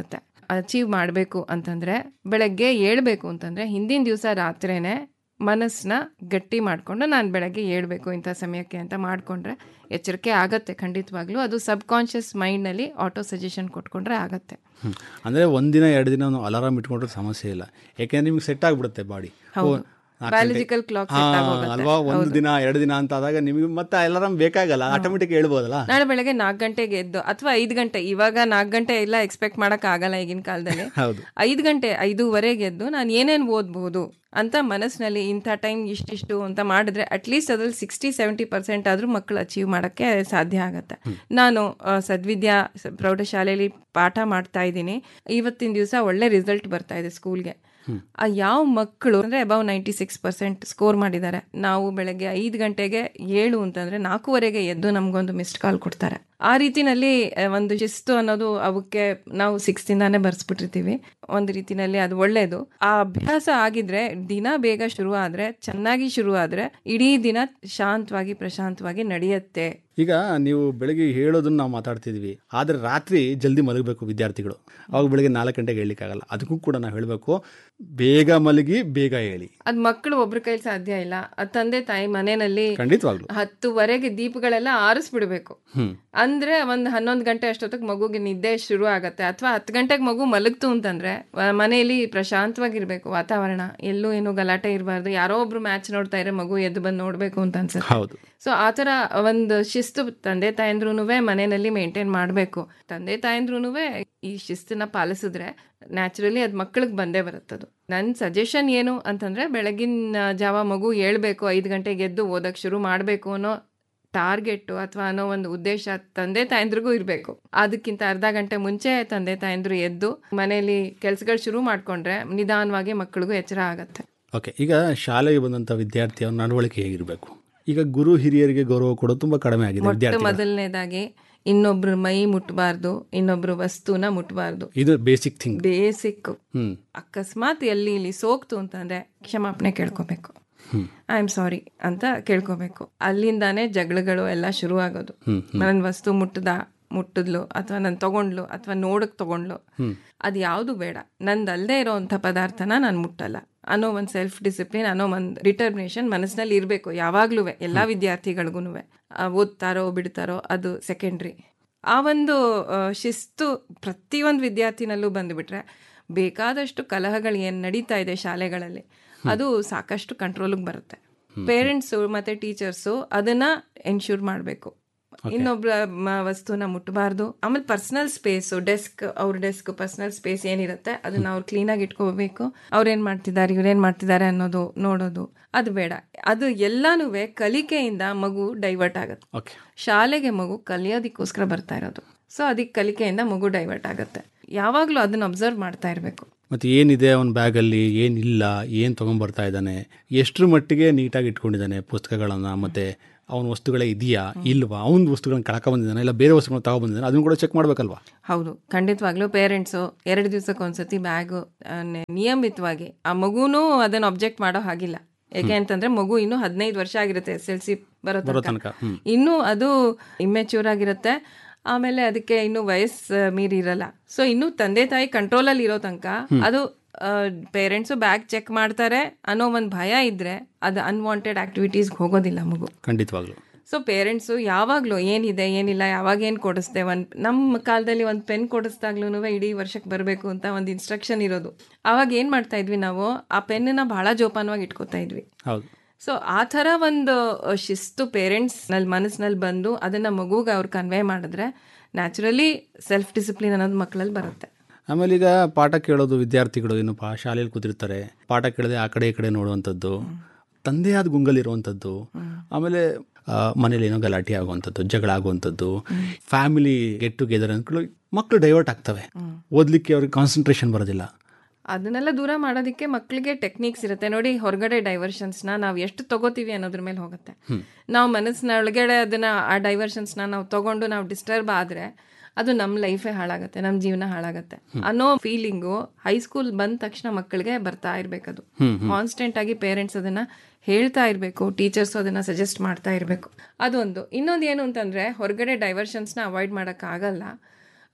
ಅಚೀವ್ ಮಾಡಬೇಕು ಅಂತಂದ್ರೆ ಬೆಳಗ್ಗೆ ಏಳ್ಬೇಕು ಅಂತಂದ್ರೆ ಹಿಂದಿನ ದಿವಸ ರಾತ್ರಿನೇ ಮನಸ್ಸನ್ನ ಗಟ್ಟಿ ಮಾಡಿಕೊಂಡು ನಾನು ಬೆಳಗ್ಗೆ ಏಳಬೇಕು ಇಂಥ ಸಮಯಕ್ಕೆ ಅಂತ ಮಾಡಿಕೊಂಡ್ರೆ ಎಚ್ಚರಿಕೆ ಆಗತ್ತೆ ಖಂಡಿತವಾಗ್ಲೂ ಅದು ಸಬ್ ಕಾನ್ಷಿಯಸ್ ಮೈಂಡ್ನಲ್ಲಿ ಆಟೋ ಸಜೆಷನ್ ಕೊಟ್ಕೊಂಡ್ರೆ ಆಗತ್ತೆ ಹ್ಮ್. ಅಂದ್ರೆ ಒಂದಿನ ಎರಡು ದಿನ ಅಲಾರಾಮ್ ಇಟ್ಕೊಂಡ್ರೆ ಸಮಸ್ಯೆ ಇಲ್ಲ ಯಾಕೆಂದ್ರೆ ನಿಮ್ಗೆ ಸೆಟ್ ಆಗ್ಬಿಡುತ್ತೆ ಬಾಡಿ ಹೌದು. Biological clock set ಆಗೋಗುತ್ತೆ. ಅಲ್ವಾ ಒಂದು ದಿನ ಎರಡು ದಿನ ಅಂತ ಆದಾಗ ನಿಮಗೆ ಮತ್ತೆ ಅಲಾರಾಮ್ ಬೇಕಾಗಲ್ಲ ಆಟೋಮೆಟಿಕ್ ಹೇಳ್ಬೋದಲ್ಲ ನಾಳೆ ಬೆಳಗ್ಗೆ ನಾಲ್ಕು ಗಂಟೆಗೆ ಎದ್ದು ಅಥವಾ ಐದು ಗಂಟೆ ಇವಾಗ ನಾಲ್ಕು ಗಂಟೆ ಎಲ್ಲ ಎಕ್ಸ್ಪೆಕ್ಟ್ ಮಾಡಕ್ ಆಗಲ್ಲ ಈಗಿನ ಕಾಲದಲ್ಲಿ ಹೌದು ಐದು ಗಂಟೆ ಐದೂವರೆಗೆ ಎದ್ದು ನಾನು ಏನೇನು ಓದ್ಬೋದು ಅಂತ ಮನಸ್ಸಿನಲ್ಲಿ ಇಂಥ ಟೈಮ್ ಇಷ್ಟಿಷ್ಟು ಅಂತ ಮಾಡಿದ್ರೆ ಅಟ್ಲೀಸ್ಟ್ ಅದ್ರಲ್ಲಿ ಸಿಕ್ಸ್ಟಿ ಸೆವೆಂಟಿ ಪರ್ಸೆಂಟ್ ಆದ್ರೂ ಮಕ್ಕಳು ಅಚೀವ್ ಮಾಡೋಕ್ಕೆ ಸಾಧ್ಯ ಆಗತ್ತೆ ನಾನು ಆ, ಸದ್ವಿದ್ಯಾ ಸ- ಪ್ರೌಢಶಾಲೆಯಲ್ಲಿ ಪಾಠ ಮಾಡ್ತಾ ಇದ್ದೀನಿ ಇವತ್ತಿನ ದಿವಸ ಒಳ್ಳೆ ರಿಸಲ್ಟ್ ಬರ್ತಾ ಇದೆ ಸ್ಕೂಲ್ಗೆ ಆ ಯಾವ ಮಕ್ಕಳು ಅಂದ್ರೆ above ninety six percent score ಮಾಡಿದ್ದಾರೆ ನಾವು ಬೆಳಗ್ಗೆ ಐದು ಗಂಟೆಗೆ ಏಳು ಅಂತಂದ್ರೆ ನಾಲ್ಕೂವರೆಗೆ ಎದ್ದು ನಮ್ಗೊಂದು ಮಿಸ್ಡ್ ಕಾಲ್ ಕೊಡ್ತಾರೆ ಆ ರೀತಿನಲ್ಲಿ ಆ, ಒಂದು ಶಿಸ್ತು ಅನ್ನೋದು ಅವಕ್ಕೆ ನಾವು ಸಿಕ್ಸ್ ಇಂದಾನೆ ಬರ್ಸ್ಬಿಟ್ಟಿರ್ತೀವಿ ಒಂದು ರೀತಿನಲ್ಲಿ ಅದು ಒಳ್ಳೇದು ಆ ಅಭ್ಯಾಸ ಆಗಿದ್ರೆ ದಿನ ಬೇಗ ಶುರು ಆದ್ರೆ ಚೆನ್ನಾಗಿ ಶುರು ಆದ್ರೆ ಇಡೀ ದಿನ ಶಾಂತವಾಗಿ ಪ್ರಶಾಂತವಾಗಿ ನಡೆಯುತ್ತೆ ಈಗ ನೀವು ಬೆಳಗ್ಗೆ ಹೇಳೋದನ್ನ ನಾವು ಮಾತಾಡ್ತಿದ್ವಿ ಆದರೆ ರಾತ್ರಿ ಜಲ್ದಿ ಮಲಗಬೇಕು ವಿದ್ಯಾರ್ಥಿಗಳು ಅವಾಗ ಬೆಳಗ್ಗೆ ನಾಲ್ಕು ಗಂಟೆಗೆ ಹೇಳಲಿಕ್ಕಾಗಲ್ಲ ಅದಕ್ಕೂ ಕೂಡ ನಾವು ಹೇಳಬೇಕು ಬೇಗ ಮಲಗಿ ಬೇಗ ಹೇಳಿ ಅದ್ ಮಕ್ಕಳು ಒಬ್ರ ಕೈಲಿ ಸಾಧ್ಯ ಇಲ್ಲ ಅದ್ ತಂದೆ ತಾಯಿ ಮನೆಯಲ್ಲಿ ಖಂಡಿತವಾಗ್ಲು ಹತ್ತುವರೆಗೆ ದೀಪಗಳೆಲ್ಲ ಆರಿಸ್ಬಿಡ್ಬೇಕು ಹ್ಮ್ ಅಂದ್ರೆ ಒಂದ್ ಹನ್ನೊಂದ್ ಗಂಟೆ ಅಷ್ಟೊತ್ತಿಗೆ ಮಗುಗೆ ನಿದ್ದೆ ಶುರು ಆಗತ್ತೆ ಅಥವಾ ಹತ್ತು ಗಂಟೆಗೆ ಮಗು ಮಲಗ್ತು ಅಂತಂದ್ರೆ ಆ, ಮನೆಯಲ್ಲಿ ಪ್ರಶಾಂತವಾಗಿರ್ಬೇಕು ವಾತಾವರಣ ಎಲ್ಲೂ ಏನು ಗಲಾಟೆ ಇರಬಾರ್ದು ಯಾರೋ ಒಬ್ರು ಮ್ಯಾಚ್ ನೋಡ್ತಾ ಇದ್ರೆ ಮಗು ಎದ್ದು ಬಂದು ನೋಡ್ಬೇಕು ಅಂತ ಅನ್ಸುತ್ತೆ ಹೌದು ಸೊ ಆ ಥರ ಒಂದು ಶಿಸ್ತು ತಂದೆ ತಾಯಂದ್ರೂ ಮನೆಯಲ್ಲಿ ಮೇಂಟೈನ್ ಮಾಡಬೇಕು ತಂದೆ ತಾಯಂದ್ರೂ ಈ ಶಿಸ್ತನ್ನ ಪಾಲಿಸಿದ್ರೆ ನ್ಯಾಚುರಲಿ ಅದು ಮಕ್ಕಳಿಗೆ ಬಂದೇ ಬರುತ್ತದು ನನ್ನ ಸಜೆಷನ್ ಏನು ಅಂತಂದ್ರೆ ಬೆಳಗಿನ ಜಾವ ಮಗು ಹೇಳ್ಬೇಕು ಐದು ಗಂಟೆಗೆ ಎದ್ದು ಓದಕ್ಕೆ ಶುರು ಮಾಡಬೇಕು ಅನ್ನೋ ಟಾರ್ಗೆಟ್ ಅಥವಾ ಅನ್ನೋ ಒಂದು ಉದ್ದೇಶ ತಂದೆ ತಾಯಂದ್ರಿಗೂ ಇರಬೇಕು ಅದಕ್ಕಿಂತ ಅರ್ಧ ಗಂಟೆ ಮುಂಚೆ ತಂದೆ ತಾಯಂದ್ರು ಎದ್ದು ಮನೆಯಲ್ಲಿ ಕೆಲ್ಸಗಳು ಶುರು ಮಾಡ್ಕೊಂಡ್ರೆ ನಿಧಾನವಾಗಿ ಮಕ್ಕಳಿಗೂ ಎಚ್ಚರ ಆಗತ್ತೆ ಓಕೆ ಈಗ ಶಾಲೆಗೆ ಬಂದಂಥ ವಿದ್ಯಾರ್ಥಿ ಅವ್ರ ನಡವಳಿಕೆ ಹೇಗಿರಬೇಕು ಈಗ ಗುರು ಹಿರಿಯರಿಗೆ ಗೌರವ ಕೊಡೋದು ತುಂಬ ಕಡಿಮೆ ಆಗಿದೆ ಮೊಟ್ಟ ವಿದ್ಯಾರ್ಥಿ ಮೊದಲನೇದಾಗಿ ಇನ್ನೊಬ್ರ ಮೈ ಮುಟ್ಟಬಾರ್ದು ಇನ್ನೊಬ್ರ ವಸ್ತುನ ಮುಟ್ಟಬಾರ್ದು ಇದು ಬೇಸಿಕ್ ಥಿಂಗ್ ಬೇಸಿಕ್ ಹ್ಮ್ ಅಕಸ್ಮಾತ್ ಎಲ್ಲಿ ಇಲ್ಲಿ ಸೋಕ್ತು ಅಂತಂದ್ರೆ ಕ್ಷಮಾಪಣೆ ಕೇಳ್ಕೊಬೇಕು ಹ್ಮ್. ಐ ಆಮ್ ಸಾರಿ ಅಂತ ಕೇಳ್ಕೊಬೇಕು ಅಲ್ಲಿಂದಾನೇ ಜಗಳಗಳು ಎಲ್ಲ ಶುರು ಆಗೋದು ಹ್ಮ್, ನನ್ನ ವಸ್ತು ಮುಟ್ಟದ ಮುಟ್ಟಿದ್ಲು ಅಥವಾ ನಾನು ತಗೊಂಡ್ಲು ಅಥವಾ ನೋಡಕ್ ತಗೊಂಡ್ಲು ಅದು ಯಾವುದು ಬೇಡ ನಂದಲ್ಲದೆ ಇರೋವಂಥ ಪದಾರ್ಥನ ನಾನು ಮುಟ್ಟಲ್ಲ ಅನ್ನೋ ಒಂದು ಸೆಲ್ಫ್ ಡಿಸಿಪ್ಲಿನ್ ಅನ್ನೋ ಒಂದು ಡಿಟರ್ಮಿನೇಷನ್ ಮನಸ್ಸಿನಲ್ಲಿ ಇರಬೇಕು ಯಾವಾಗ್ಲೂ ಎಲ್ಲ ವಿದ್ಯಾರ್ಥಿಗಳಿಗೂ ಓದ್ತಾರೋ ಬಿಡ್ತಾರೋ ಅದು ಸೆಕೆಂಡ್ರಿ ಆ ಒಂದು ಆ, ಶಿಸ್ತು ಪ್ರತಿಯೊಂದು ವಿದ್ಯಾರ್ಥಿನಲ್ಲೂ ಬಂದುಬಿಟ್ರೆ ಬೇಕಾದಷ್ಟು ಕಲಹಗಳು ಏನು ನಡೀತಾ ಇದೆ ಶಾಲೆಗಳಲ್ಲಿ ಅದು ಸಾಕಷ್ಟು ಕಂಟ್ರೋಲಿಗೆ ಬರುತ್ತೆ ಪೇರೆಂಟ್ಸು ಮತ್ತೆ ಟೀಚರ್ಸು ಅದನ್ನ ಎನ್ಶೂರ್ ಮಾಡಬೇಕು ಇನ್ನೊಬ್ರ ಮ- ವಸ್ತುನ ಮುಟ್ಟಬಾರ್ದು ಆಮೇಲೆ ಪರ್ಸನಲ್ ಸ್ಪೇಸ್ ಡೆಸ್ಕ್ ಅವ್ರ ಡೆಸ್ಕ್ ಪರ್ಸನಲ್ ಸ್ಪೇಸ್ ಏನಿರುತ್ತೆ ಅದನ್ನ ಅವ್ರು ಕ್ಲೀನಾಗಿ ಇಟ್ಕೋಬೇಕು ಅವ್ರೇನ್ ಮಾಡ್ತಿದ್ದಾರೆ ಇವ್ರೇನ್ ಮಾಡ್ತಿದ್ದಾರೆ ಅನ್ನೋದು ನೋಡೋದು ಅದು ಬೇಡ ಅದು ಎಲ್ಲಾನು ಕಲಿಕೆಯಿಂದ ಮಗು ಡೈವರ್ಟ್ ಆಗುತ್ತೆ ಓಕೆ ಶಾಲೆಗೆ ಮಗು ಕಲಿಯೋದಕ್ಕೋಸ್ಕರ ಬರ್ತಾ ಇರೋದು ಸೊ ಅದಕ್ಕೆ ಕಲಿಕೆಯಿಂದ ಮಗು ಡೈವರ್ಟ್ ಆಗುತ್ತೆ ಯಾವಾಗಲೂ ಅದನ್ನ ಅಬ್ಸರ್ವ್ ಮಾಡ್ತಾ ಇರಬೇಕು ಮತ್ತು ಏನಿದೆ ಅವನ ಬ್ಯಾಗಲ್ಲಿ ಏನಿಲ್ಲ ಏನು ತೊಗೊಂಬರ್ತಾ ಇದ್ದಾನೆ ಎಷ್ಟರ ಮಟ್ಟಿಗೆ ನೀಟಾಗಿ ಇಟ್ಕೊಂಡಿದ್ದಾನೆ ಪುಸ್ತಕಗಳನ್ನು ಮತ್ತು ಅವನ ವಸ್ತುಗಳೇ ಇದೆಯಾ ಇಲ್ವಾ ಅವನ ವಸ್ತುಗಳನ್ನ ಕಳ್ಕ ಬಂದಿದ್ದಾನೆ ಇಲ್ಲ ಬೇರೆ ವಸ್ತುಗಳನ್ನ ತಗೊಬಂದಿದ್ದಾನೆ ಅದನ್ನು ಕೂಡ ಚೆಕ್ ಮಾಡಬೇಕಲ್ವಾ ಹೌದು ಖಂಡಿತವಾಗ್ಲೂ ಪೇರೆಂಟ್ಸು ಎರಡು ದಿವಸಕ್ಕೆ ಒಂದ್ಸತಿ ಬ್ಯಾಗು ನಿಯಮಿತವಾಗಿ ಆ ಮಗುನೂ ಅದನ್ನ ಅಬ್ಜೆಕ್ಟ್ ಮಾಡೋ ಹಾಗಿಲ್ಲ ಯಾಕೆ ಅಂತಂದ್ರೆ ಮಗು ಇನ್ನು ಹದಿನೈದು ವರ್ಷ ಆಗಿರುತ್ತೆ ಎಸ್ ಎಲ್ ಸಿ ಬರೋ ಬರೋ ತನಕ ತನಕ ಹ್ಞೂ ಇನ್ನು ಅದು ಇಮ್ಮೆಚ್ಯೂರ್ ಆಗಿರುತ್ತೆ ಆಮೇಲೆ ಅದಕ್ಕೆ ಇನ್ನು ವಯಸ್ಸು ಮೀರಿ ಇರಲ್ಲ ಸೊ ಇನ್ನು ತಂದೆ ತಾಯಿ ಕಂಟ್ರೋಲಲ್ಲಿ ಇರೋ ತನಕ ಅದು ಪೇರೆಂಟ್ಸು ಬ್ಯಾಗ್ ಚೆಕ್ ಮಾಡ್ತಾರೆ ಅನ್ನೋ ಒಂದು ಭಯ ಇದ್ರೆ ಅದು ಅನ್ವಾಂಟೆಡ್ ಆಕ್ಟಿವಿಟೀಸ್ಗೆ ಹೋಗೋದಿಲ್ಲ ಮಗು ಖಂಡಿತವಾಗ್ಲು ಸೊ ಪೇರೆಂಟ್ಸು ಯಾವಾಗಲೂ ಏನಿದೆ ಏನಿಲ್ಲ ಯಾವಾಗ ಏನು ಕೊಡಿಸ್ದೆ ಒಂದು ನಮ್ಮ ಕಾಲದಲ್ಲಿ ಒಂದು ಪೆನ್ ಕೊಡಿಸ್ದಾಗ್ಲೂ ಇಡೀ ವರ್ಷಕ್ಕೆ ಬರಬೇಕು ಅಂತ ಒಂದು ಇನ್ಸ್ಟ್ರಕ್ಷನ್ ಇರೋದು ಆವಾಗ ಏನು ಮಾಡ್ತಾ ಇದ್ವಿ ನಾವು ಆ ಪೆನ್ನನ್ನ ಬಹಳ ಜೋಪಾನವಾಗಿ ಇಟ್ಕೋತಾ ಇದ್ವಿ ಹೌದು ಸೊ ಆ ಥರ ಒಂದು ಶಿಸ್ತು ಪೇರೆಂಟ್ಸ್ ನಲ್ಲಿ ಮನಸ್ಸಿನಲ್ಲಿ ಬಂದು ಅದನ್ನ ಮಗುಗೆ ಅವ್ರು ಕನ್ವೆ ಮಾಡಿದ್ರೆ ನ್ಯಾಚುರಲಿ ಸೆಲ್ಫ್ ಡಿಸಿಪ್ಲಿನ್ ಅನ್ನೋದು ಮಕ್ಕಳಲ್ಲಿ ಬರುತ್ತೆ ಆಮೇಲೆ ಈಗ ಪಾಠ ಕೇಳೋದು ವಿದ್ಯಾರ್ಥಿಗಳು ಏನು ಪಾ ಶಾಲೆಯಲ್ಲಿ ಕೂತಿರ್ತಾರೆ ಪಾಠ ಕೇಳದೆ ಆ ಕಡೆ ಈ ಕಡೆ ನೋಡುವಂಥದ್ದು ತಂದೆಯಾದ ಗುಂಗಲಿರುವಂಥದ್ದು ಆಮೇಲೆ ಆ, ಮನೇಲಿ ಏನೋ ಗಲಾಟೆ ಆಗುವಂಥದ್ದು ಜಗಳ ಆಗುವಂಥದ್ದು ಫ್ಯಾಮಿಲಿ ಗೆಟ್ ಟುಗೆದರ್ ಅಂದ್ಕೊಳ್ಳಿ ಮಕ್ಕಳು ಡೈವರ್ಟ್ ಆಗ್ತವೆ ಓದಲಿಕ್ಕೆ ಅವ್ರಿಗೆ ಕಾನ್ಸಂಟ್ರೇಷನ್ ಬರೋದಿಲ್ಲ ಅದನ್ನೆಲ್ಲ ದೂರ ಮಾಡೋದಕ್ಕೆ ಮಕ್ಕಳಿಗೆ ಟೆಕ್ನಿಕ್ಸ್ ಇರುತ್ತೆ ನೋಡಿ ಹೊರಗಡೆ ಡೈವರ್ಷನ್ಸ್ನ ನಾವು ಎಷ್ಟು ತಗೋತೀವಿ ಅನ್ನೋದ್ರ ಮೇಲೆ ಹೋಗುತ್ತೆ ನಾವು ಮನಸ್ಸಿನ ಒಳಗಡೆ ಅದನ್ನ ಆ ಡೈವರ್ಷನ್ಸ್ನ ನಾವು ತಗೊಂಡು ನಾವು ಡಿಸ್ಟರ್ಬ್ ಆದ್ರೆ ಅದು ನಮ್ಮ ಲೈಫೇ ಹಾಳಾಗುತ್ತೆ ನಮ್ಮ ಜೀವನ ಹಾಳಾಗುತ್ತೆ ಅನ್ನೋ ಫೀಲಿಂಗು ಹೈಸ್ಕೂಲ್ ಬಂದ ತಕ್ಷಣ ಮಕ್ಕಳಿಗೆ ಬರ್ತಾ ಇರ್ಬೇಕದು ಕಾನ್ಸ್ಟೆಂಟ್ ಆಗಿ ಪೇರೆಂಟ್ಸ್ ಅದನ್ನ ಹೇಳ್ತಾ ಇರಬೇಕು ಟೀಚರ್ಸ್ ಅದನ್ನ ಸಜೆಸ್ಟ್ ಮಾಡ್ತಾ ಇರಬೇಕು ಅದೊಂದು ಇನ್ನೊಂದು ಏನು ಅಂತಂದ್ರೆ ಹೊರಗಡೆ ಡೈವರ್ಷನ್ಸ್ನ ಅವಾಯ್ಡ್ ಮಾಡೋಕ್ಕಾಗಲ್ಲ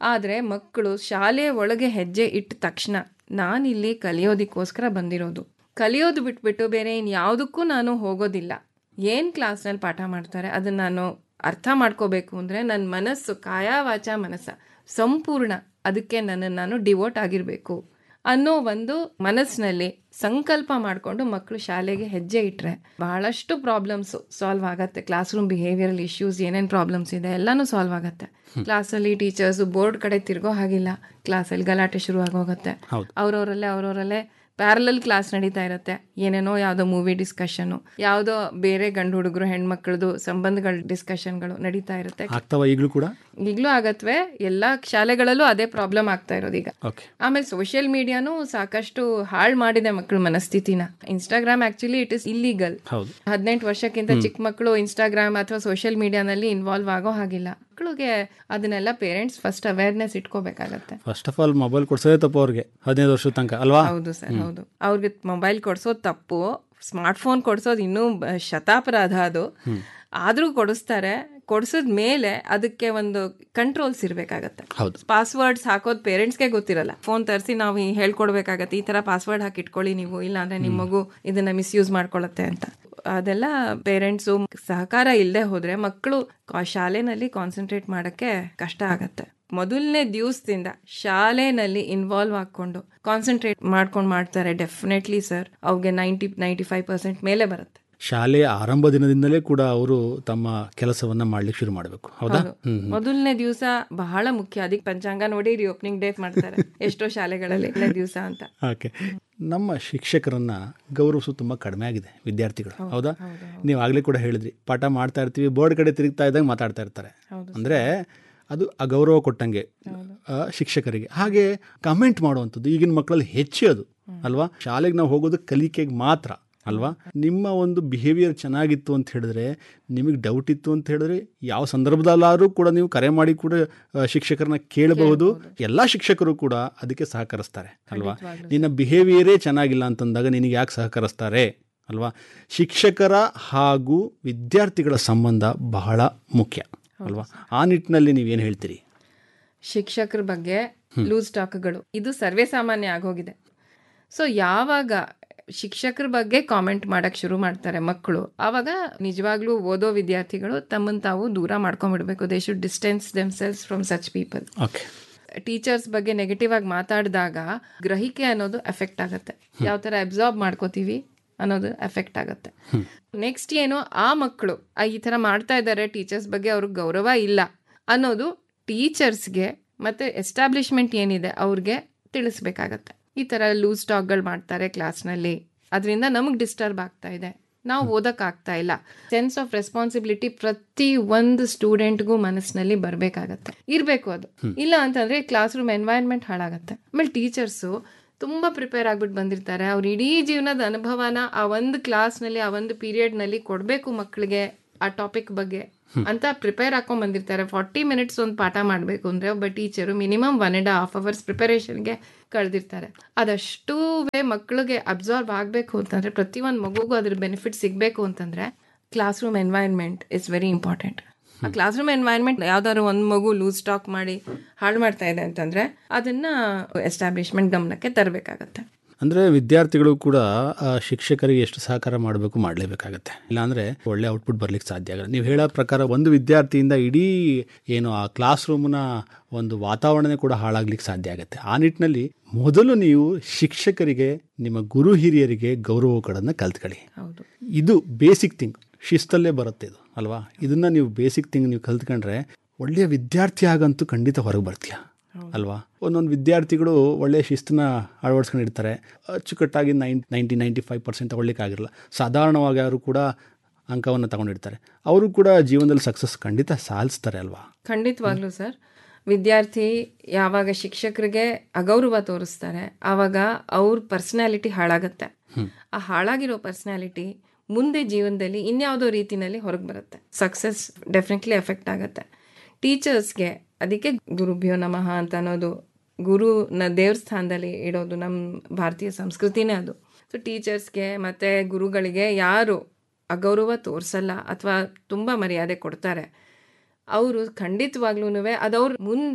ಆದರೆ ಮಕ್ಕಳು ಶಾಲೆ ಒಳಗೆ ಹೆಜ್ಜೆ ಇಟ್ಟ ತಕ್ಷಣ ನಾನಿಲ್ಲಿ ಕಲಿಯೋದಕ್ಕೋಸ್ಕರ ಬಂದಿರೋದು ಕಲಿಯೋದು ಬಿಟ್ಬಿಟ್ಟು ಬೇರೆ ಇನ್ಯಾವುದಕ್ಕೂ ನಾನು ಹೋಗೋದಿಲ್ಲ ಏನು ಕ್ಲಾಸ್ನಲ್ಲಿ ಪಾಠ ಮಾಡ್ತಾರೆ ಅದನ್ನು ನಾನು ಅರ್ಥ ಮಾಡ್ಕೋಬೇಕು ಅಂದರೆ ನನ್ನ ಮನಸ್ಸು ಕಾಯ ವಾಚ ಮನಸ್ಸ ಸಂಪೂರ್ಣ ಅದಕ್ಕೆ ನನ್ನನ್ನು ನಾನು ಡಿವೋಟ್ ಆಗಿರಬೇಕು ಅನ್ನೋ ಒಂದು ಮನಸ್ಸಿನಲ್ಲಿ ಸಂಕಲ್ಪ ಮಾಡಿಕೊಂಡು ಮಕ್ಕಳು ಶಾಲೆಗೆ ಹೆಜ್ಜೆ ಇಟ್ಟರೆ ಬಹಳಷ್ಟು ಪ್ರಾಬ್ಲಮ್ಸು ಸಾಲ್ವ್ ಆಗತ್ತೆ ಕ್ಲಾಸ್ ರೂಮ್ ಬಿಹೇವಿಯರಲ್ ಇಶ್ಯೂಸ್ ಏನೇನು ಪ್ರಾಬ್ಲಮ್ಸ್ ಇದೆ ಎಲ್ಲನೂ ಸಾಲ್ವ್ ಆಗತ್ತೆ ಕ್ಲಾಸಲ್ಲಿ ಟೀಚರ್ಸು ಬೋರ್ಡ್ ಕಡೆ ತಿರ್ಗೋ ಹಾಗಿಲ್ಲ ಕ್ಲಾಸಲ್ಲಿ ಗಲಾಟೆ ಶುರು ಆಗೋಗುತ್ತೆ ಹೌದು. ಅವ್ರವರಲ್ಲೇ ಅವ್ರವರಲ್ಲೇ ಪ್ಯಾರಲಲ್ ಕ್ಲಾಸ್ ನಡೀತಾ ಇರುತ್ತೆ ಏನೇನೋ ಯಾವುದೋ ಮೂವಿ ಡಿಸ್ಕಷನ್ನು ಯಾವುದೋ ಬೇರೆ ಗಂಡು ಹುಡುಗರು ಹೆಣ್ಮಕ್ಳದು ಸಂಬಂಧಗಳ ಡಿಸ್ಕಷನ್ಗಳು ನಡೀತಾ ಇರುತ್ತೆ ಆಗ್ತಾವ ಈಗಲೂ ಕೂಡ ಈಗಲೂ ಆಗತ್ವೆ ಎಲ್ಲ ಶಾಲೆಗಳಲ್ಲೂ ಅದೇ ಪ್ರಾಬ್ಲಮ್ ಆಗ್ತಾ ಇರೋದು ಈಗ ಓಕೆ ಆಮೇಲೆ ಸೋಷಿಯಲ್ ಮೀಡಿಯಾನು ಸಾಕಷ್ಟು ಹಾಳು ಮಾಡಿದೆ ಮಕ್ಕಳ ಮನಸ್ಥಿತಿನ Instagram actually it is illegal ಹೌದು ಹದಿನೆಂಟು ವರ್ಷಕ್ಕಿಂತ ಚಿಕ್ಕ ಮಕ್ಕಳು ಇನ್ಸ್ಟಾಗ್ರಾಮ್ ಅಥವಾ ಸೋಷಿಯಲ್ ಮೀಡಿಯಾನಲ್ಲಿ ಇನ್ವಾಲ್ವ್ ಆಗೋ ಹಾಗಿಲ್ಲ ಮಕ್ಕಳಿಗೆ ಅದನ್ನೆಲ್ಲ ಪೇರೆಂಟ್ಸ್ ಫಸ್ಟ್ ಅವೇರ್ನೆಸ್ ಇಟ್ಕೋಬೇಕಾಗತ್ತೆ ಫಸ್ಟ್ ಆಫ್ ಆಲ್ ಮೊಬೈಲ್ ಕೊಡ್ಸೋದೇ ತಪ್ಪು ಅವ್ರಿಗೆ ಹದಿನೈದು ವರ್ಷದ ತನಕ ಅಲ್ವಾ ಹೌದು ಸರ್ ಹೌದು ಅವ್ರಿಗೆ ಮೊಬೈಲ್ ಕೊಡ್ಸೋದು ತಪ್ಪು ಸ್ಮಾರ್ಟ್ ಫೋನ್ ಕೊಡ್ಸೋದು ಇನ್ನೂ ಬ- ಶತಾಪರಾಧ ಅದು ಆದ್ರೂ ಕೊಡಿಸ್ತಾರೆ ಕೊಡ್ಸಿದ ಮೇಲೆ ಅದಕ್ಕೆ ಒಂದು ಕಂಟ್ರೋಲ್ಸ್ ಇರಬೇಕಾಗತ್ತೆ ಹೌದು ಪಾಸ್ವರ್ಡ್ಸ್ ಹಾಕೋದು ಪೇರೆಂಟ್ಸ್ಗೆ ಗೊತ್ತಿರಲ್ಲ ಫೋನ್ ತರಿಸಿ ನಾವು ಈ ಹೇಳ್ಕೊಡ್ಬೇಕಾಗತ್ತೆ ಈ ತರ ಪಾಸ್ವರ್ಡ್ ಹಾಕಿ ಇಟ್ಕೊಳ್ಳಿ ನೀವು ಇಲ್ಲಾಂದ್ರೆ ನಿಮ್ಮ ಮಗು ಇದನ್ನ ಮಿಸ್ಯೂಸ್ ಮಾಡ್ಕೊಳ್ಳುತ್ತೆ ಅಂತ ಅದೆಲ್ಲ ಪೇರೆಂಟ್ಸು ಸಹಕಾರ ಇಲ್ಲದೆ ಹೋದ್ರೆ ಮಕ್ಕಳು ಶಾಲೆನಲ್ಲಿ ಕಾನ್ಸಂಟ್ರೇಟ್ ಮಾಡಕ್ಕೆ ಕಷ್ಟ ಆಗತ್ತೆ ಮೊದಲನೇ ದಿವಸದಿಂದ ಶಾಲೆನಲ್ಲಿ ಇನ್ವಾಲ್ವ್ ಹಾಕೊಂಡು ಕಾನ್ಸಂಟ್ರೇಟ್ ಮಾಡ್ಕೊಂಡು ಮಾಡ್ತಾರೆ ಡೆಫಿನೆಟ್ಲಿ ಸರ್ ಅವ್ರಿಗೆ ನೈಂಟಿ ನೈಂಟಿ ಫೈವ್ ಪರ್ಸೆಂಟ್ ಮೇಲೆ ಬರುತ್ತೆ ಶಾಲೆಯ ಆರಂಭ ದಿನದಿಂದಲೇ ಕೂಡ ಅವರು ತಮ್ಮ ಕೆಲಸವನ್ನ ಮಾಡ್ಲಿಕ್ಕೆ ಶುರು ಮಾಡಬೇಕು ಹೌದಾ ಹ್ಮ್ ಮೊದಲನೇ ದಿವಸ ಬಹಳ ಮುಖ್ಯ ಅದಕ್ಕೆ ಪಂಚಾಂಗ ನೋಡಿ ಓಪನಿಂಗ್ ಡೇ ಮಾಡ್ತಾರೆ ಎಷ್ಟೋ ಶಾಲೆಗಳಲ್ಲಿ ದಿವಸ ಅಂತ ಓಕೆ ನಮ್ಮ ಶಿಕ್ಷಕರನ್ನ ಗೌರವಿಸೋದು ತುಂಬ ಕಡಿಮೆ ಆಗಿದೆ ವಿದ್ಯಾರ್ಥಿಗಳು ಹೌದಾ ನೀವು ಆಗಲೇ ಕೂಡ ಹೇಳಿದ್ರಿ ಪಾಠ ಮಾಡ್ತಾ ಇರ್ತೀವಿ ಬೋರ್ಡ್ ಕಡೆ ತಿರುಗ್ತಾ ಇದ್ದಾಗ ಮಾತಾಡ್ತಾ ಇರ್ತಾರೆ ಅಂದರೆ ಅದು ಅಗೌರವ ಕೊಟ್ಟಂಗೆ ಆ, ಶಿಕ್ಷಕರಿಗೆ ಹಾಗೆ ಕಮೆಂಟ್ ಮಾಡುವಂಥದ್ದು ಈಗಿನ ಮಕ್ಕಳಲ್ಲಿ ಹೆಚ್ಚು ಅದು ಅಲ್ವಾ ಶಾಲೆಗೆ ನಾವು ಹೋಗೋದು ಕಲಿಕೆಗೆ ಮಾತ್ರ ಅಲ್ವಾ ನಿಮ್ಮ ಒಂದು ಬಿಹೇವಿಯರ್ ಚೆನ್ನಾಗಿತ್ತು ಅಂತ ಹೇಳಿದ್ರೆ ನಿಮಗೆ ಡೌಟ್ ಇತ್ತು ಅಂತ ಹೇಳಿದ್ರೆ ಯಾವ ಸಂದರ್ಭದಲ್ಲಾದ್ರೂ ಕೂಡ ನೀವು ಕರೆ ಮಾಡಿ ಕೂಡ ಆ, ಶಿಕ್ಷಕರನ್ನ ಕೇಳಬಹುದು ಎಲ್ಲ ಶಿಕ್ಷಕರು ಕೂಡ ಅದಕ್ಕೆ ಸಹಕರಿಸ್ತಾರೆ ಅಲ್ವಾ ನಿನ್ನ ಬಿಹೇವಿಯರೇ ಚೆನ್ನಾಗಿಲ್ಲ ಅಂತಂದಾಗ ನಿನಗೆ ಯಾಕೆ ಸಹಕರಿಸ್ತಾರೆ ಅಲ್ವಾ ಶಿಕ್ಷಕರ ಹಾಗೂ ವಿದ್ಯಾರ್ಥಿಗಳ ಸಂಬಂಧ ಬಹಳ ಮುಖ್ಯ ಅಲ್ವಾ ಆ ನಿಟ್ಟಿನಲ್ಲಿ ನೀವೇನು ಹೇಳ್ತೀರಿ ಶಿಕ್ಷಕರ ಬಗ್ಗೆ ಲೂಸ್ ಟಾಕ್ಗಳು ಇದು ಸರ್ವೇ ಸಾಮಾನ್ಯ ಆಗೋಗಿದೆ ಸೊ ಯಾವಾಗ ಶಿಕ್ಷಕರ ಬಗ್ಗೆ ಕಾಮೆಂಟ್ ಮಾಡಕ್ ಶುರು ಮಾಡ್ತಾರೆ ಮಕ್ಕಳು ಆವಾಗ ನಿಜವಾಗ್ಲೂ ಓದೋ ವಿದ್ಯಾರ್ಥಿಗಳು ತಮ್ಮನ್ನು ತಾವು ದೂರ ಮಾಡ್ಕೊಂಡ್ಬಿಡ್ಬೇಕು they should distance themselves from such people okay teachers ಬಗ್ಗೆ ನೆಗೆಟಿವ್ ಆಗಿ ಮಾತಾಡಿದಾಗ ಗ್ರಹಿಕೆ ಅನ್ನೋದು ಎಫೆಕ್ಟ್ ಆಗುತ್ತೆ ಯಾವ ಥರ ಅಬ್ಸಾರ್ಬ್ ಮಾಡ್ಕೋತೀವಿ ಅನ್ನೋದು ಎಫೆಕ್ಟ್ ಆಗುತ್ತೆ ನೆಕ್ಸ್ಟ್ ಏನು ಆ ಮಕ್ಕಳು ಈ ಥರ ಮಾಡ್ತಾ ಇದ್ದಾರೆ ಟೀಚರ್ಸ್ ಬಗ್ಗೆ ಅವ್ರಿಗೆ ಗೌರವ ಇಲ್ಲ ಅನ್ನೋದು ಟೀಚರ್ಸ್ಗೆ ಮತ್ತೆ ಎಸ್ಟಾಬ್ಲಿಷ್ಮೆಂಟ್ ಏನಿದೆ ಅವ್ರಿಗೆ ತಿಳಿಸ್ಬೇಕಾಗತ್ತೆ ಈ ಥರ ಲೂಸ್ ಟಾಕ್ಗಳು ಮಾಡ್ತಾರೆ ಕ್ಲಾಸ್ನಲ್ಲಿ ಅದರಿಂದ ನಮಗೆ ಡಿಸ್ಟರ್ಬ್ ಆಗ್ತಾ ಇದೆ ನಾವು ಓದಕ್ಕಾಗ್ತಾ ಇಲ್ಲ ಸೆನ್ಸ್ ಆಫ್ ರೆಸ್ಪಾನ್ಸಿಬಿಲಿಟಿ ಪ್ರತಿ ಒಂದು ಸ್ಟೂಡೆಂಟ್ಗೂ ಮನಸ್ಸಿನಲ್ಲಿ ಬರಬೇಕಾಗತ್ತೆ ಇರಬೇಕು ಅದು ಇಲ್ಲ ಅಂತಂದ್ರೆ ಕ್ಲಾಸ್ ರೂಮ್ ಎನ್ವೈರನ್ಮೆಂಟ್ ಹಾಳಾಗತ್ತೆ ಆಮೇಲೆ ಟೀಚರ್ಸು ತುಂಬಾ ಪ್ರಿಪೇರ್ ಆಗ್ಬಿಟ್ಟು ಬಂದಿರ್ತಾರೆ ಅವ್ರ ಇಡೀ ಜೀವನದ ಅನುಭವನ ಆ ಒಂದು ಕ್ಲಾಸ್ನಲ್ಲಿ ಆ ಒಂದು ಪೀರಿಯಡ್ನಲ್ಲಿ ಕೊಡಬೇಕು ಮಕ್ಕಳಿಗೆ ಆ ಟಾಪಿಕ್ ಬಗ್ಗೆ ಅಂತ ಪ್ರಿಪೇರ್ ಹಾಕೊಂಡ್ ಬಂದಿರ್ತಾರೆ ಫಾರ್ಟಿ ಮಿನಿಟ್ಸ್ ಒಂದು ಪಾಠ ಮಾಡಬೇಕು ಅಂದ್ರೆ ಒಬ್ಬ teacher minimum one and half hours ಪ್ರಿಪರೇಷನ್ಗೆ ಕಳೆದಿರ್ತಾರೆ ಅದಷ್ಟೂ ಮಕ್ಕಳಿಗೆ ಅಬ್ಸಾರ್ಬ್ ಆಗಬೇಕು ಅಂತಂದ್ರೆ ಪ್ರತಿಯೊಂದು ಮಗುಗೂ ಅದ್ರ ಬೆನಿಫಿಟ್ ಸಿಗಬೇಕು ಅಂತಂದ್ರೆ classroom environment is very important ಆ ಕ್ಲಾಸ್ ರೂಮ್ ಎನ್ವೈರ್ನ್ಮೆಂಟ್ ಯಾವ್ದಾದ್ರು ಒಂದು ಮಗು ಲೂಸ್ ಸ್ಟಾಕ್ ಮಾಡಿ ಹಾಳು ಮಾಡ್ತಾ ಇದೆ ಅಂತಂದ್ರೆ ಅದನ್ನ ಎಸ್ಟಾಬ್ಲಿಷ್ಮೆಂಟ್ ಗಮನಕ್ಕೆ ತರಬೇಕಾಗತ್ತೆ ಅಂದರೆ ವಿದ್ಯಾರ್ಥಿಗಳು ಕೂಡ ಆ, ಶಿಕ್ಷಕರಿಗೆ ಎಷ್ಟು ಸಹಕಾರ ಮಾಡಬೇಕು ಮಾಡಲೇಬೇಕಾಗತ್ತೆ ಇಲ್ಲಾಂದರೆ ಒಳ್ಳೆ ಔಟ್ಪುಟ್ ಬರ್ಲಿಕ್ಕೆ ಸಾಧ್ಯ ಆಗಲ್ಲ ನೀವು ಹೇಳೋ ಪ್ರಕಾರ ಒಂದು ವಿದ್ಯಾರ್ಥಿಯಿಂದ ಇಡೀ ಏನು ಆ ಕ್ಲಾಸ್ ರೂಮ್ನ ಒಂದು ವಾತಾವರಣನೇ ಕೂಡ ಹಾಳಾಗ್ಲಿಕ್ಕೆ ಸಾಧ್ಯ ಆಗುತ್ತೆ ಆ ನಿಟ್ಟಿನಲ್ಲಿ ಮೊದಲು ನೀವು ಶಿಕ್ಷಕರಿಗೆ ನಿಮ್ಮ ಗುರು ಹಿರಿಯರಿಗೆ ಗೌರವಗಳನ್ನು ಕಲ್ತ್ಕೊಳ್ಳಿ ಹೌದು ಇದು ಬೇಸಿಕ್ ಥಿಂಗ್ ಶಿಸ್ತಲ್ಲೇ ಬರುತ್ತೆ ಇದು ಅಲ್ವಾ ಇದನ್ನ ನೀವು ಬೇಸಿಕ್ ಥಿಂಗ್ ನೀವು ಕಲ್ತ್ಕೊಂಡ್ರೆ ಒಳ್ಳೆಯ ವಿದ್ಯಾರ್ಥಿ ಆಗಂತೂ ಖಂಡಿತ ಹೊರಗೆ ಬರ್ತೀಯ ಅಲ್ವಾ ಒಂದೊಂದು ವಿದ್ಯಾರ್ಥಿಗಳು ಒಳ್ಳೆಯ ಶಿಸ್ತನ್ನ ಅಳವಡಿಸ್ಕೊಂಡಿರ್ತಾರೆ ಅಚ್ಚುಕಟ್ಟಾಗಿ nine ninety ninety five percent ತಗೊಳ್ಳಿಕ್ಕಾಗಿರಲ್ಲ ಸಾಧಾರಣವಾಗಿ ಅವರು ಕೂಡ ಅಂಕವನ್ನು ತಗೊಂಡಿರ್ತಾರೆ ಅವರು ಕೂಡ ಜೀವನದಲ್ಲಿ ಸಕ್ಸಸ್ ಖಂಡಿತ ಸಾಧಿಸ್ತಾರೆ ಅಲ್ವಾ ಖಂಡಿತವಾಗ್ಲೂ ಸರ್ ವಿದ್ಯಾರ್ಥಿ ಯಾವಾಗ ಶಿಕ್ಷಕರಿಗೆ ಅಗೌರವ ತೋರಿಸ್ತಾರೆ ಆವಾಗ ಅವ್ರ ಪರ್ಸನಾಲಿಟಿ ಹಾಳಾಗತ್ತೆ ಆ ಹಾಳಾಗಿರೋ ಪರ್ಸನಾಲಿಟಿ ಮುಂದೆ ಜೀವನದಲ್ಲಿ ಇನ್ಯಾವುದೋ ರೀತಿನಲ್ಲಿ ಹೊರಗೆ ಬರುತ್ತೆ ಸಕ್ಸಸ್ ಡೆಫಿನೆಟ್ಲಿ ಎಫೆಕ್ಟ್ ಆಗುತ್ತೆ ಟೀಚರ್ಸ್ಗೆ ಅದಕ್ಕೆ ಗುರುಭ್ಯೋ ನಮಃ ಅಂತ ಅನ್ನೋದು ಗುರುನ ದೇವ್ರ ಸ್ಥಾನದಲ್ಲಿ ಇಡೋದು ನಮ್ಮ ಭಾರತೀಯ ಸಂಸ್ಕೃತಿನೇ ಅದು ಸೊ ಟೀಚರ್ಸ್ಗೆ ಮತ್ತು ಗುರುಗಳಿಗೆ ಯಾರು ಅಗೌರವ ತೋರಿಸಲ್ಲ ಅಥವಾ ತುಂಬ ಮರ್ಯಾದೆ ಕೊಡ್ತಾರೆ ಅವರು ಖಂಡಿತವಾಗ್ಲೂ ಅದವ್ರ ಮುಂದೆ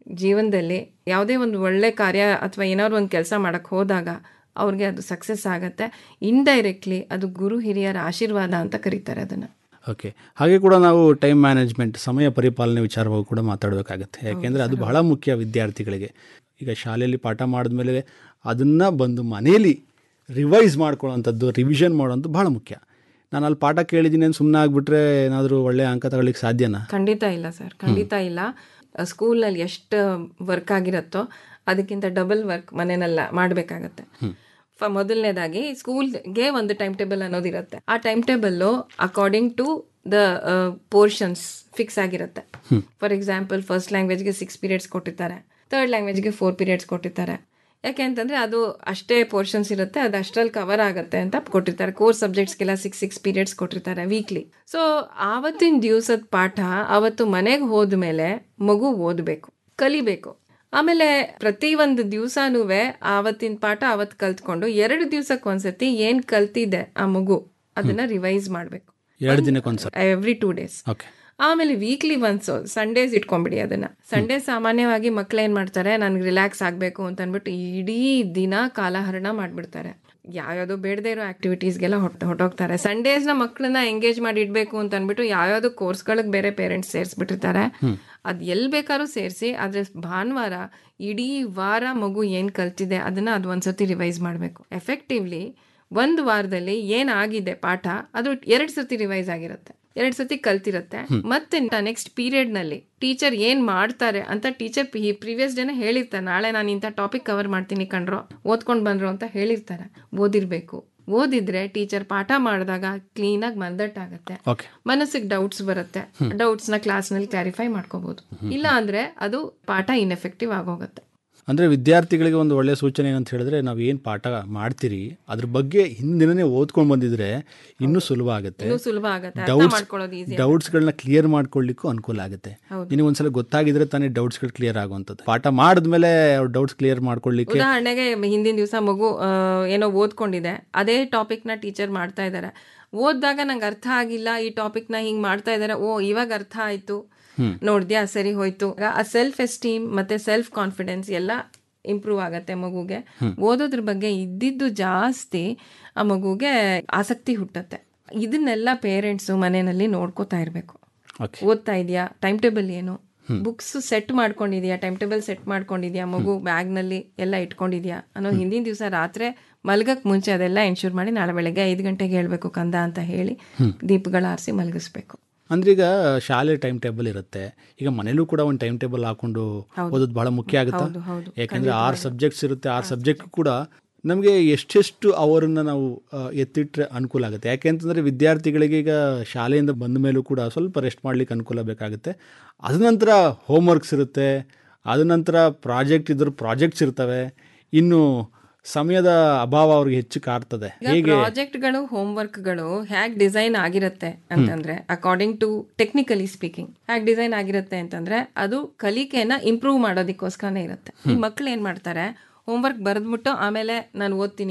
ಜೀವನದಲ್ಲಿ ಯಾವುದೇ ಒಂದು ಒಳ್ಳೆ ಕಾರ್ಯ ಅಥವಾ ಏನಾದ್ರು ಒಂದು ಕೆಲಸ ಮಾಡಕ್ಕೆ ಹೋದಾಗ ಅವ್ರಿಗೆ ಅದು ಸಕ್ಸಸ್ ಆಗುತ್ತೆ ಇಂಡೈರೆಕ್ಟ್ಲಿ ಅದು ಗುರು ಹಿರಿಯರ ಆಶೀರ್ವಾದ ಅಂತ ಕರೀತಾರೆ ಅದನ್ನು ಓಕೆ ಹಾಗೆ ಕೂಡ ನಾವು ಟೈಮ್ ಮ್ಯಾನೇಜ್ಮೆಂಟ್ ಸಮಯ ಪರಿಪಾಲನೆ ವಿಚಾರವಾಗಿ ಕೂಡ ಮಾತಾಡಬೇಕಾಗತ್ತೆ ಯಾಕೆಂದರೆ ಅದು ಬಹಳ ಮುಖ್ಯ ವಿದ್ಯಾರ್ಥಿಗಳಿಗೆ ಈಗ ಶಾಲೆಯಲ್ಲಿ ಪಾಠ ಮಾಡಿದ್ಮೇಲೆ ಅದನ್ನು ಬಂದು ಮನೇಲಿ ರಿವೈಸ್ ಮಾಡ್ಕೊಳ್ಳೋವಂಥದ್ದು ರಿವಿಷನ್ ಮಾಡೋವಂಥದ್ದು ಭಾಳ ಮುಖ್ಯ ನಾನು ಅಲ್ಲಿ ಪಾಠ ಕೇಳಿದ್ದೀನಿ ಅಂತ ಸುಮ್ಮನೆ ಆಗಿಬಿಟ್ರೆ ಏನಾದರೂ ಒಳ್ಳೆಯ ಅಂಕ ತಗೊಳ್ಳಿಕ್ಕೆ ಸಾಧ್ಯನಾ ಖಂಡಿತ ಇಲ್ಲ ಸರ್ ಖಂಡಿತ ಇಲ್ಲ ಸ್ಕೂಲಲ್ಲಿ ಎಷ್ಟು ವರ್ಕ್ ಆಗಿರುತ್ತೋ ಅದಕ್ಕಿಂತ ಡಬಲ್ ವರ್ಕ್ ಮನೆಯಲ್ಲ ಮಾಡಬೇಕಾಗತ್ತೆ ಫ ಮೊದಲನೇದಾಗಿ ಸ್ಕೂಲ್ಗೆ ಒಂದು ಟೈಮ್ ಟೇಬಲ್ ಅನ್ನೋದಿರುತ್ತೆ ಆ timetable according to the portions fix ಆಗಿರುತ್ತೆ ಫಾರ್ ಎಕ್ಸಾಂಪಲ್ ಫಸ್ಟ್ ಲ್ಯಾಂಗ್ವೇಜ್ಗೆ ಸಿಕ್ಸ್ ಪೀರಿಯಡ್ಸ್ ಕೊಟ್ಟಿರ್ತಾರೆ ಥರ್ಡ್ ಲ್ಯಾಂಗ್ವೇಜ್ಗೆ ಫೋರ್ ಪೀರಿಯಡ್ಸ್ ಕೊಟ್ಟಿರ್ತಾರೆ ಯಾಕೆ ಅಂತಂದರೆ ಅದು ಅಷ್ಟೇ ಪೋರ್ಷನ್ಸ್ ಇರುತ್ತೆ ಅದು ಅಷ್ಟರಲ್ಲಿ ಕವರ್ ಆಗುತ್ತೆ ಅಂತ ಕೊಟ್ಟಿರ್ತಾರೆ ಕೋರ್ಸ್ ಸಬ್ಜೆಕ್ಟ್ಸ್ಗೆಲ್ಲ ಸಿಕ್ಸ್ ಸಿಕ್ಸ್ ಪೀರಿಯಡ್ಸ್ ಕೊಟ್ಟಿರ್ತಾರೆ ವೀಕ್ಲಿ ಸೊ ಆವತ್ತಿನ ದಿವಸದ ಪಾಠ ಅವತ್ತು ಮನೆಗೆ ಹೋದ್ಮೇಲೆ ಮಗು ಓದಬೇಕು ಕಲಿಬೇಕು ಆಮೇಲೆ ಪ್ರತಿ ಒಂದು ದಿವಸನೂ ಆವತ್ತಿನ ಪಾಠ ಅವತ್ತು ಕಲ್ತ್ಕೊಂಡು ಎರಡು ದಿವ್ಸಕ್ಕೆ ಒಂದ್ಸತಿ ಏನು ಕಲ್ತಿದೆ ಆ ಮಗು ಅದನ್ನ ರಿವೈಸ್ ಮಾಡಬೇಕು ಎರಡು ದಿನಕ್ಕೊಂದ್ಸಲ ಎವ್ರಿ ಟೂ ಡೇಸ್ ಓಕೆ ಆಮೇಲೆ ವೀಕ್ಲಿ ಒನ್ಸ್ ಸಂಡೇಸ್ ಇಟ್ಕೊಂಬಿಡಿ ಅದನ್ನ ಸಂಡೇ ಸಾಮಾನ್ಯವಾಗಿ ಮಕ್ಳು ಏನ್ ಮಾಡ್ತಾರೆ ನನ್ಗೆ ರಿಲ್ಯಾಕ್ಸ್ ಆಗಬೇಕು ಅಂತ ಅಂದ್ಬಿಟ್ಟು ಇಡೀ ದಿನ ಕಾಲಹರಣ ಮಾಡ್ಬಿಡ್ತಾರೆ ಯಾವ್ಯಾವ್ದೋ ಬೇಡದೇ ಇರೋ ಆಕ್ಟಿವಿಟೀಸ್ಗೆಲ್ಲ ಹೊಟ್ ಹೊಟ್ಟೋಗ್ತಾರೆ ಸಂಡೇಸ್ನ ಮಕ್ಕಳನ್ನ ಎಂಗೇಜ್ ಮಾಡಿ ಇಡಬೇಕು ಅಂತ ಅಂದ್ಬಿಟ್ಟು ಯಾವ್ಯಾವ್ದೋ ಕೋರ್ಸ್ಗಳಿಗೆ ಬೇರೆ ಪೇರೆಂಟ್ಸ್ ಸೇರಿಸ್ಬಿಟ್ಟಿರ್ತಾರೆ ಅದು ಎಲ್ಲಿ ಬೇಕಾದ್ರೂ ಸೇರಿಸಿ ಆದರೆ ಭಾನುವಾರ ಇಡೀ ವಾರ ಮಗು ಏನು ಕಲ್ತಿದೆ ಅದನ್ನ ಅದು ಒಂದ್ಸತಿ ರಿವೈಸ್ ಮಾಡಬೇಕು ಎಫೆಕ್ಟಿವ್ಲಿ ಒಂದು ವಾರದಲ್ಲಿ ಏನಾಗಿದೆ ಪಾಠ ಅದು ಎರಡು ಸತಿ ರಿವೈಸ್ ಆಗಿರುತ್ತೆ ಎರಡು ಸತಿ ಕಲ್ತಿರುತ್ತೆ ಮತ್ತೆ ನೆಕ್ಸ್ಟ್ ಪೀರಿಯಡ್ ನಲ್ಲಿ ಟೀಚರ್ ಏನ್ ಮಾಡ್ತಾರೆ ಅಂತ ಟೀಚರ್ ಪ್ರೀವಿಯಸ್ ಡೇನೆ ಹೇಳಿರ್ತಾರೆ ನಾಳೆ ನಾನು ಇಂಥ ಟಾಪಿಕ್ ಕವರ್ ಮಾಡ್ತೀನಿ ಕಣ್ರೋ ಓದ್ಕೊಂಡ್ ಬಂದ್ರು ಅಂತ ಹೇಳಿರ್ತಾರೆ ಓದಿರ್ಬೇಕು ಓದಿದ್ರೆ ಟೀಚರ್ ಪಾಠ ಮಾಡಿದಾಗ ಕ್ಲೀನಾಗಿ ಮಂದಟ್ಟಾಗತ್ತೆ ಓಕೆ ಮನಸ್ಸಿಗೆ ಡೌಟ್ಸ್ ಬರುತ್ತೆ ಡೌಟ್ಸ್ ನ ಕ್ಲಾಸ್ ನಲ್ಲಿ ಕ್ಲಾರಿಫೈ ಮಾಡ್ಕೋಬಹುದು ಇಲ್ಲ ಅಂದ್ರೆ ಅದು ಪಾಠ ಇನ್ಎಫೆಕ್ಟಿವ್ ಆಗೋಗುತ್ತೆ ಅಂದರೆ ವಿದ್ಯಾರ್ಥಿಗಳಿಗೆ ಒಂದು ಒಳ್ಳೆಯ ಸೂಚನೆ ಏನಂತ ಹೇಳಿದ್ರೆ ನಾವು ಏನು ಪಾಠ ಮಾಡ್ತೀರಿ ಅದ್ರ ಬಗ್ಗೆ ಹಿಂದಿನೇ ಓದ್ಕೊಂಡು ಬಂದಿದ್ರೆ ಇನ್ನೂ ಸುಲಭ ಆಗುತ್ತೆ ಇನ್ನೂ ಸುಲಭ ಆಗುತ್ತೆ ಅರ್ಥ ಡೌಟ್ಸ್ ಮಾಡ್ಕೊಳ್ಳೋದು ಈಸಿ ಡೌಟ್ಸ್ಗಳನ್ನ ಕ್ಲಿಯರ್ ಮಾಡ್ಕೊಳ್ಳಿಕ್ಕೂ ಅನುಕೂಲ ಆಗುತ್ತೆ ನಿನಗೆ ಒಂದ್ಸಲ ಗೊತ್ತಾಗಿದ್ರೆ ತಾನೇ ಡೌಟ್ಸ್ಗಳು ಕ್ಲಿಯರ್ ಆಗುವಂಥದ್ದು ಪಾಠ ಮಾಡಿದ್ಮೇಲೆ ಅವ್ರು ಡೌಟ್ಸ್ ಕ್ಲಿಯರ್ ಮಾಡ್ಕೊಳ್ಳಿಕ್ಕೆ ಉದಾಹರಣೆಗೆ ಹಿಂದಿನ ದಿವಸ ಮಗು ಆ, ಏನೋ ಓದ್ಕೊಂಡಿದೆ ಅದೇ ಟಾಪಿಕ್ನ ಟೀಚರ್ ಮಾಡ್ತಾ ಇದ್ದಾರೆ ಓದಿದಾಗ ನಂಗೆ ಅರ್ಥ ಆಗಿಲ್ಲ ಈ ಟಾಪಿಕ್ನ ಹಿಂಗೆ ಮಾಡ್ತಾ ಇದ್ದಾರೆ ಓ ಇವಾಗ ಅರ್ಥ ಆಯ್ತು ನೋಡ್ದ್ಯಾ ಸರಿ ಹೋಯ್ತು ಆ ಸೆಲ್ಫ್ ಎಸ್ಟೀಮ್ ಮತ್ತೆ ಸೆಲ್ಫ್ ಕಾನ್ಫಿಡೆನ್ಸ್ ಎಲ್ಲ ಇಂಪ್ರೂವ್ ಆಗತ್ತೆ ಮಗುಗೆ ಓದೋದ್ರ ಬಗ್ಗೆ ಇದ್ದಿದ್ದು ಜಾಸ್ತಿ ಆ ಮಗುಗೆ ಆಸಕ್ತಿ ಹುಟ್ಟತ್ತೆ ಇದನ್ನೆಲ್ಲ ಪೇರೆಂಟ್ಸು ಮನೆಯಲ್ಲಿ ನೋಡ್ಕೋತಾ ಇರಬೇಕು ಓಕೆ ಓದ್ತಾ ಇದೆಯಾ ಟೈಮ್ ಟೇಬಲ್ ಏನು ಬುಕ್ಸ್ ಸೆಟ್ ಮಾಡ್ಕೊಂಡಿದ್ಯಾ ಟೈಮ್ ಟೇಬಲ್ ಸೆಟ್ ಮಾಡ್ಕೊಂಡಿದ್ಯಾ ಮಗು ಬ್ಯಾಗ್ನಲ್ಲಿ ಎಲ್ಲ ಇಟ್ಕೊಂಡಿದ್ಯಾ ಅನ್ನೋ ಹಿಂದಿನ ದಿವಸ ರಾತ್ರಿ ಮಲ್ಗಕ್ ಮುಂಚೆ ಅದೆಲ್ಲ ಎನ್ಶೂರ್ ಮಾಡಿ ನಾಳೆ ಬೆಳಗ್ಗೆ ಐದು ಗಂಟೆಗೆ ಹೇಳ್ಬೇಕು ಕಂದ ಅಂತ ಹೇಳಿ ದೀಪಗಳ ಆರಿಸಿ ಮಲಗಿಸ್ಬೇಕು ಅಂದ್ರೆ ಈಗ ಶಾಲೆ ಟೈಮ್ ಟೇಬಲ್ ಇರುತ್ತೆ ಈಗ ಮನೇಲೂ ಕೂಡ ಒಂದು ಟೈಮ್ ಟೇಬಲ್ ಹಾಕೊಂಡು ಓದೋದು ಬಹಳ ಮುಖ್ಯ ಆಗುತ್ತೆ ಹೌದು, ಹೌದು. ಯಾಕಂದ್ರೆ ಆರು ಸಬ್ಜೆಕ್ಟ್ಸ್ ಇರುತ್ತೆ ಆರು ಸಬ್ಜೆಕ್ಟ್ ಕೂಡ ನಮಗೆ ಎಷ್ಟೆಷ್ಟು ಅವರನ್ನು ನಾವು ಆ, ಎತ್ತಿಟ್ರೆ ಅನುಕೂಲ ಆಗುತ್ತೆ ಯಾಕೆ ಅಂತಂದರೆ ವಿದ್ಯಾರ್ಥಿಗಳಿಗೆ ಈಗ ಶಾಲೆಯಿಂದ ಬಂದ ಮೇಲೂ ಕೂಡ ಸ್ವಲ್ಪ ರೆಸ್ಟ್ ಮಾಡ್ಲಿಕ್ಕೆ ಅನುಕೂಲ ಬೇಕಾಗುತ್ತೆ ಅದ ನಂತರ ಹೋಮ್ವರ್ಕ್ಸ್ ಇರುತ್ತೆ ಅದ ನಂತರ ಪ್ರಾಜೆಕ್ಟ್ ಇದ್ರ ಪ್ರಾಜೆಕ್ಟ್ಸ್ ಇರ್ತವೆ ಇನ್ನು ಸಮಯದ ಅಭಾವ ಅವ್ರಿಗೆ ಹೆಚ್ಚು ಕಾಡ್ತದೆ ಹೇಗೆ ಪ್ರಾಜೆಕ್ಟ್ಗಳು ಹೋಮ್ವರ್ಕ್ಗಳು ಹೇಗೆ ಡಿಸೈನ್ ಆಗಿರುತ್ತೆ ಅಂತಂದ್ರೆ ಅಕಾರ್ಡಿಂಗ್ ಟು ಟೆಕ್ನಿಕಲಿ ಸ್ಪೀಕಿಂಗ್ ಹೇಗೆ ಡಿಸೈನ್ ಆಗಿರುತ್ತೆ ಅಂತಂದ್ರೆ ಅದು ಕಲಿಕೆನ ಇಂಪ್ರೂವ್ ಮಾಡೋದಕ್ಕೋಸ್ಕರನೇ ಇರುತ್ತೆ ಈ ಮಕ್ಳು ಏನ್ ಮಾಡ್ತಾರೆ ಹೋಮ್ವರ್ಕ್ ಬರೆದ್ಬಿಟ್ಟು ಆಮೇಲೆ ನಾನು ಓದ್ತೀನಿ